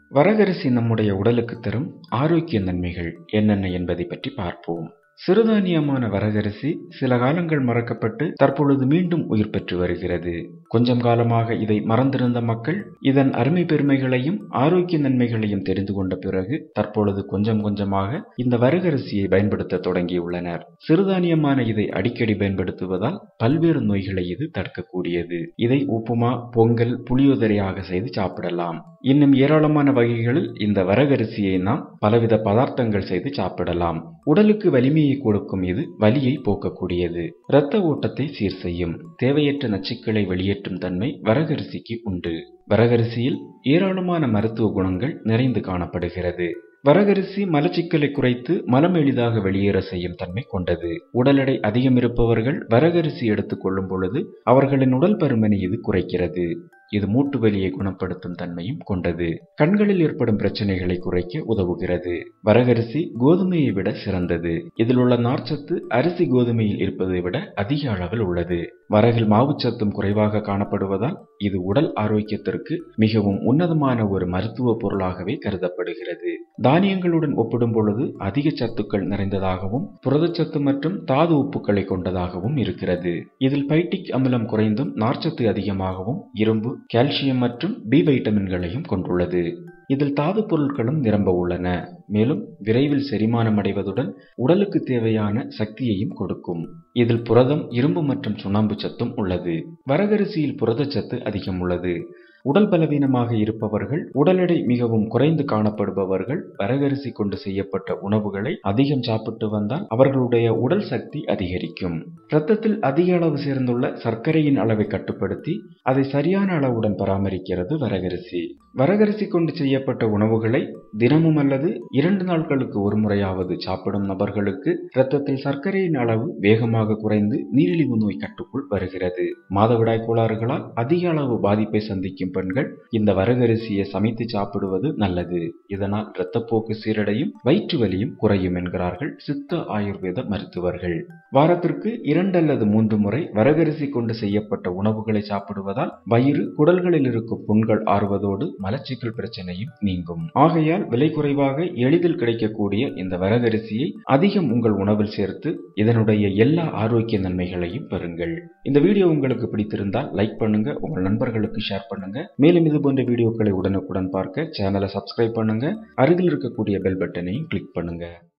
வரகரிசி நம்முடைய உடலுக்கு தரும் ஆரோக்கிய நன்மைகள் என்னென்ன என்பதை பற்றி பார்ப்போம் சிறுதானியமான வரகரிசி சில காலங்கள் மறக்கப்பட்டு தற்பொழுது மீண்டும் உயிர் பெற்று வருகிறது கொஞ்சம் காலமாக இதை மறந்திருந்த மக்கள் இதன் அருமை பெருமைகளையும் ஆரோக்கிய நன்மைகளையும் தெரிந்து கொண்ட பிறகு தற்பொழுது கொஞ்சம் கொஞ்சமாக இந்த வரகரிசியை பயன்படுத்த தொடங்கியுள்ளனர் சிறுதானியமான இதை அடிக்கடி பயன்படுத்துவதால் பல்வேறு நோய்களை இது தடுக்கக்கூடியது இதை உப்புமா பொங்கல் புளியோதரையாக செய்து சாப்பிடலாம் இன்னும் ஏராளமான வகைகளில் இந்த வரகரிசியை நாம் பலவித பதார்த்தங்கள் செய்து சாப்பிடலாம் உடலுக்கு வலிமையை கொடுக்கும் இது வலியை போக்கக்கூடியது இரத்த ஓட்டத்தை சீர் செய்யும் தேவையற்ற நச்சுக்களை வெளியேற்றும் தன்மை வரகரிசிக்கு உண்டு வரகரிசியில் ஏராளமான மருத்துவ குணங்கள் நிறைந்து காணப்படுகிறது வரகரிசி மலச்சிக்கலை குறைத்து மலம் எளிதாக வெளியேற செய்யும் தன்மை கொண்டது உடல் எடை அதிகம் இருப்பவர்கள் வரகரிசி எடுத்துக் கொள்ளும் பொழுது அவர்களின் உடல் பருமனை இது குறைக்கிறது இது மூட்டு வலியை குணப்படுத்தும் தன்மையும் கொண்டது கண்களில் ஏற்படும் பிரச்சனைகளை குறைக்க உதவுகிறது வரகரிசி கோதுமையை விட சிறந்தது இதில் உள்ள நார்ச்சத்து அரிசி கோதுமையில் இருப்பதை விட அதிக அளவில் உள்ளது வரகில் மாவுச்சத்தும் குறைவாக காணப்படுவதால் இது உடல் ஆரோக்கியத்திற்கு மிகவும் உன்னதமான ஒரு மருத்துவ பொருளாகவே கருதப்படுகிறது தானியங்களுடன் ஒப்பிடும் பொழுது அதிக சத்துக்கள் நிறைந்ததாகவும் புரதச்சத்து மற்றும் தாது உப்புக்களை கொண்டதாகவும் இருக்கிறது இதில் பைட்டிக் அமிலம் குறைந்தும் நார்ச்சத்து அதிகமாகவும் இரும்பு கால்சியம் மற்றும் பி வைட்டமின்களையும் கொண்டுள்ளது இதில் தாது பொருட்களும் நிரம்ப உள்ளன மேலும் விரைவில் செரிமானம் அடைவதுடன் உடலுக்கு தேவையான சக்தியையும் கொடுக்கும் இதில் புரதம் இரும்பு மற்றும் சுண்ணாம்பு சத்தும் உள்ளது வரகரிசியில் புரதச்சத்து அதிகம் உள்ளது உடல் பலவீனமாக இருப்பவர்கள் உடல் எடை மிகவும் குறைந்து காணப்படுபவர்கள் வரகரிசி கொண்டு செய்யப்பட்ட உணவுகளை அதிகம் சாப்பிட்டு வந்தால் அவர்களுடைய உடல் சக்தி அதிகரிக்கும் இரத்தத்தில் அதிக அளவு சேர்ந்துள்ள சர்க்கரையின் அளவை கட்டுப்படுத்தி அதை சரியான அளவுடன் பராமரிக்கிறது வரகரிசி வரகரிசி கொண்டு செய்யப்பட்ட உணவுகளை தினமும் அல்லது இரண்டு நாட்களுக்கு ஒரு முறையாவது சாப்பிடும் நபர்களுக்கு இரத்தத்தில் சர்க்கரையின் அளவு வேகமாக குறைந்து நீரிழிவு நோய் கட்டுக்குள் வருகிறது மாதவிடாய் கோளாறுகளால் அதிக அளவு பாதிப்பை சந்திக்கும் பெண்கள் இந்த வரகரிசியை சமைத்து சாப்பிடுவது நல்லது இதனால் இரத்தப்போக்கு சீரடையும் வயிற்று வலியும் குறையும் என்கிறார்கள் சித்த ஆயுர்வேத மருத்துவர்கள் வாரத்திற்கு இரண்டு அல்லது மூன்று முறை வரகரிசி கொண்டு செய்யப்பட்ட உணவுகளை சாப்பிடுவதால் வயிறு குடல்களில் இருக்கும் புண்கள் ஆறுவதோடு மலச்சிக்கல் பிரச்சனையும் நீங்கும் ஆகையால் விலை குறைவாக எளிதில் கிடைக்கக்கூடிய இந்த வரகரிசியை அதிகம் உங்கள் உணவில் சேர்த்து இதனுடைய எல்லா ஆரோக்கிய நன்மைகளையும் பெறுங்கள் இந்த வீடியோ உங்களுக்கு பிடித்திருந்தால் லைக் பண்ணுங்க உங்கள் நண்பர்களுக்கு ஷேர் பண்ணுங்க மேலும் இது போன்ற வீடியோக்களை உடனுக்குடன் பார்க்க சேனலை சப்ஸ்கிரைப் பண்ணுங்க அருகில் இருக்கக்கூடிய பெல் பட்டனையும் கிளிக் பண்ணுங்க